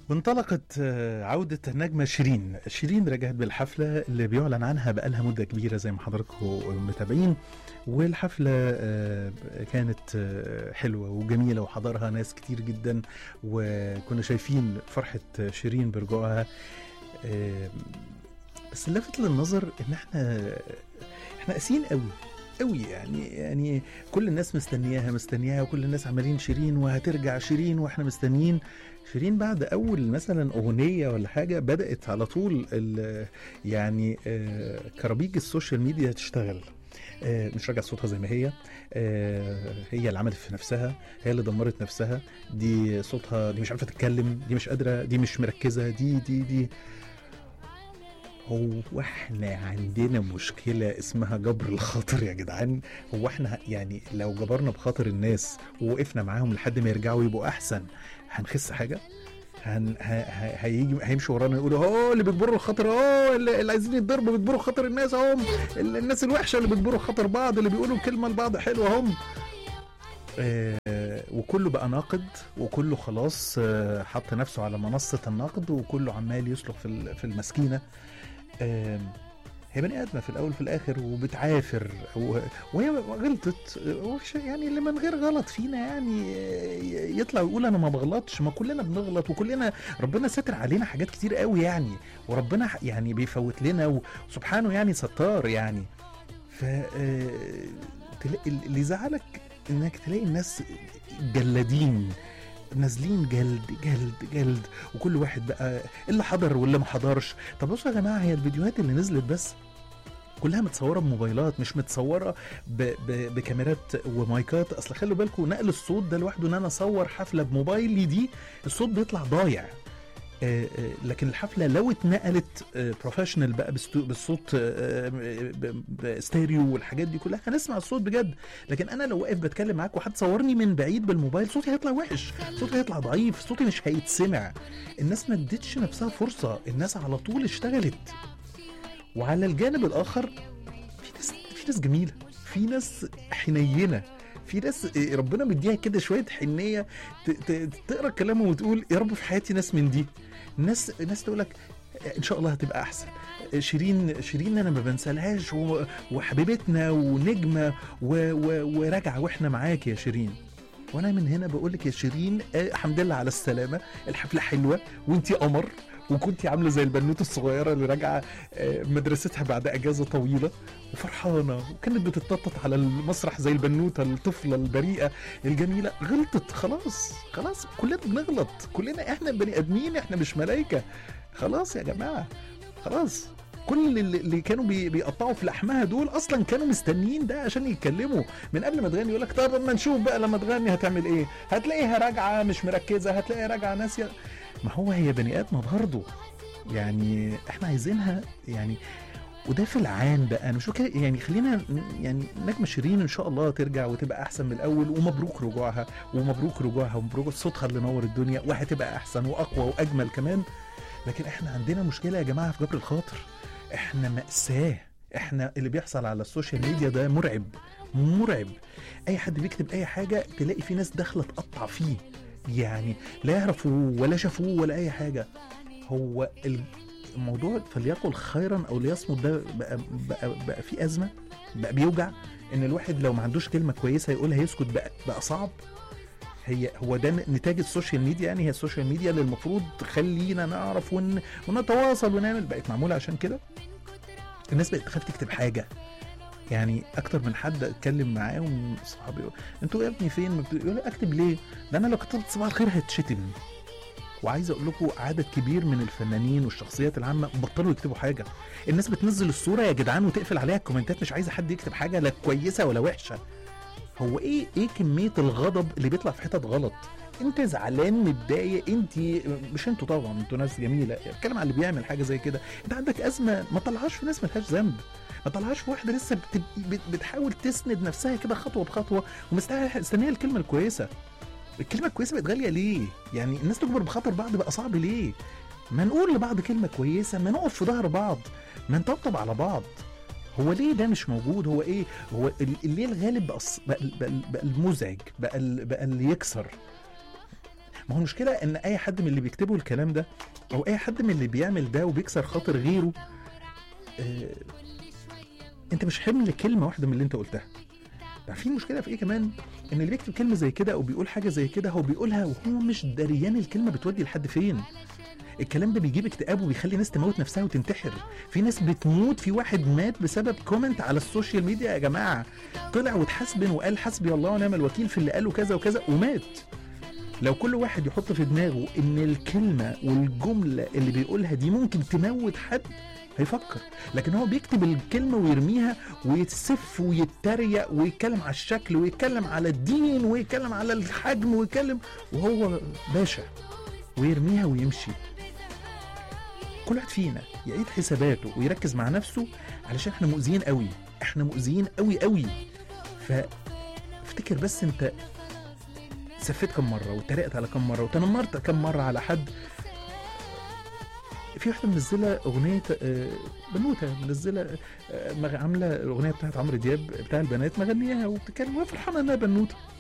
وانطلقت آه، عودة النجمة شيرين شيرين رجعت بالحفلة اللي بيعلن عنها بقالها مدة كبيرة زي ما حضراتكم متابعين والحفلة آه، كانت آه، حلوة وجميلة وحضرها ناس كتير جدا وكنا شايفين فرحة شيرين برجوعها آه، بس اللافت للنظر ان احنا احنا قاسيين قوي قوي يعني يعني كل الناس مستنياها مستنياها وكل الناس عمالين شيرين وهترجع شيرين واحنا مستنيين شيرين بعد اول مثلا اغنيه ولا حاجه بدات على طول ال- يعني آه، كرابيج السوشيال ميديا تشتغل آه، مش راجع صوتها زي ما هي آه، هي اللي عملت في نفسها هي اللي دمرت نفسها دي صوتها دي مش عارفه تتكلم دي مش قادره دي مش مركزه دي دي دي هو احنا عندنا مشكلة اسمها جبر الخاطر يا جدعان هو احنا يعني لو جبرنا بخاطر الناس ووقفنا معاهم لحد ما يرجعوا يبقوا احسن هنخس حاجة هن ه- ه- هيجي هيمشوا ورانا يقولوا اه اللي بيجبروا الخاطر اه اللي اللي عايزين يتضربوا بيجبروا خاطر الناس هم ال- الناس الوحشه اللي بيجبروا خاطر بعض اللي بيقولوا كلمه لبعض حلوه هم آه وكله بقى ناقد وكله خلاص آه حط نفسه على منصه النقد وكله عمال يسلخ في ال- في المسكينه آه هي بني ادمه في الاول وفي الاخر وبتعافر و- وهي غلطت وش- يعني اللي من غير غلط فينا يعني يطلع ويقول انا ما بغلطش ما كلنا بنغلط وكلنا ربنا ساتر علينا حاجات كتير قوي يعني وربنا ح- يعني بيفوت لنا وسبحانه يعني ستار يعني ف آه، تلاقي اللي يزعلك انك تلاقي الناس جلادين نازلين جلد جلد جلد وكل واحد بقى اللي حضر واللي ما حضرش طب بصوا يا جماعه هي الفيديوهات اللي نزلت بس كلها متصوره بموبايلات مش متصوره ب... ب... بكاميرات ومايكات اصل خلوا بالكم نقل الصوت ده لوحده ان انا اصور حفله بموبايلي دي الصوت بيطلع ضايع آه، آه، لكن الحفله لو اتنقلت بروفيشنال بقى بستو- بالصوت آه، ب- بستيريو والحاجات دي كلها هنسمع الصوت بجد لكن انا لو واقف بتكلم معاك وحد صورني من بعيد بالموبايل صوتي هيطلع وحش صوتي هيطلع ضعيف صوتي مش هيتسمع الناس ما ادتش نفسها فرصه الناس على طول اشتغلت وعلى الجانب الاخر في ناس في ناس جميله في ناس حنينه في ناس إيه، ربنا مديها كده شويه حنيه ت- ت- تقرا كلامه وتقول يا رب في حياتي ناس من دي ناس ناس تقول لك ان شاء الله هتبقى احسن شيرين شيرين انا ما بنسالهاش و- وحبيبتنا ونجمه و- و- وراجعه واحنا معاك يا شيرين وانا من هنا بقول لك يا شيرين آه، الحمد لله على السلامه الحفله حلوه وانتي قمر وكنتي عامله زي البنوته الصغيره اللي راجعه آه، مدرستها بعد اجازه طويله وفرحانه وكانت بتتنطط على المسرح زي البنوته الطفله البريئه الجميله غلطت خلاص خلاص كلنا بنغلط كلنا احنا بني ادمين احنا مش ملائكه خلاص يا جماعه خلاص كل اللي اللي كانوا بي- بيقطعوا في لحمها دول اصلا كانوا مستنيين ده عشان يتكلموا من قبل ما تغني يقول لك طب اما نشوف بقى لما تغني هتعمل ايه هتلاقيها راجعه مش مركزه هتلاقيها راجعه ناسيه ما هو هي بني ادمه برضه يعني احنا عايزينها يعني وده في العام بقى انا مش كده يعني خلينا ن- يعني نجمة شيرين ان شاء الله ترجع وتبقى احسن من الاول ومبروك رجوعها ومبروك رجوعها ومبروك صوتها اللي نور الدنيا وهتبقى احسن واقوى واجمل كمان لكن احنا عندنا مشكله يا جماعه في جبر الخاطر احنا مأساة احنا اللي بيحصل على السوشيال ميديا ده مرعب مرعب اي حد بيكتب اي حاجه تلاقي في ناس داخله تقطع فيه يعني لا يعرفوا ولا شافوه ولا اي حاجه هو الموضوع فليقل خيرا او ليصمت ده بقى, بقى, بقى في ازمه بقى بيوجع ان الواحد لو ما عندوش كلمه كويسه يقولها يسكت بقى, بقى صعب هي هو ده نتاج السوشيال ميديا يعني هي السوشيال ميديا اللي المفروض تخلينا نعرف ون... ونتواصل ونعمل بقت معموله عشان كده الناس بقت تخاف تكتب حاجه يعني اكتر من حد اتكلم معاهم صحابي يقول، انتوا يا ابني فين يقول لي اكتب ليه ده انا لو كتبت صباح الخير هتشتم وعايز اقول لكم عدد كبير من الفنانين والشخصيات العامه بطلوا يكتبوا حاجه الناس بتنزل الصوره يا جدعان وتقفل عليها الكومنتات مش عايزه حد يكتب حاجه لا كويسه ولا وحشه هو ايه ايه كميه الغضب اللي بيطلع في حتت غلط انت زعلان متضايق انت مش انتوا طبعا انتوا ناس جميله اتكلم على اللي بيعمل حاجه زي كده انت عندك ازمه ما طلعهاش في ناس ملهاش ذنب ما طلعهاش في واحده لسه بت... بت... بتحاول تسند نفسها كده خطوه بخطوه ومستنيه الكلمه الكويسه الكلمه الكويسه بقت غاليه ليه يعني الناس تكبر بخاطر بعض بقى صعب ليه ما نقول لبعض كلمه كويسه ما نقف في ظهر بعض ما نطبطب على بعض هو ليه ده مش موجود هو ايه هو ال- ليه الغالب بقى, الص- بقى, ال- بقى, ال- بقى المزعج بقى ال- بقى اللي يكسر ما هو المشكله ان اي حد من اللي بيكتبوا الكلام ده او اي حد من اللي بيعمل ده وبيكسر خاطر غيره آه انت مش حمل كلمه واحده من اللي انت قلتها عارفين المشكله في ايه كمان ان اللي بيكتب كلمه زي كده او بيقول حاجه زي كده هو بيقولها وهو مش دريان الكلمه بتودي لحد فين الكلام ده بيجيب اكتئاب وبيخلي ناس تموت نفسها وتنتحر في ناس بتموت في واحد مات بسبب كومنت على السوشيال ميديا يا جماعه طلع واتحاسبن وقال حسبي الله ونعم الوكيل في اللي قاله كذا وكذا ومات لو كل واحد يحط في دماغه ان الكلمه والجمله اللي بيقولها دي ممكن تموت حد هيفكر لكن هو بيكتب الكلمة ويرميها ويتسف ويتريق ويتكلم على الشكل ويتكلم على الدين ويتكلم على الحجم ويتكلم وهو باشا ويرميها ويمشي كل واحد فينا يعيد حساباته ويركز مع نفسه علشان احنا مؤذيين قوي احنا مؤذيين قوي قوي فافتكر بس انت سفيت كم مره واتريقت على كم مره وتنمرت كم مره على حد في واحده منزله اغنيه آه، بنوته منزله آه، مغ- عامله الاغنيه بتاعت عمرو دياب بتاع البنات مغنياها وبتتكلم وهي فرحانه انها بنوته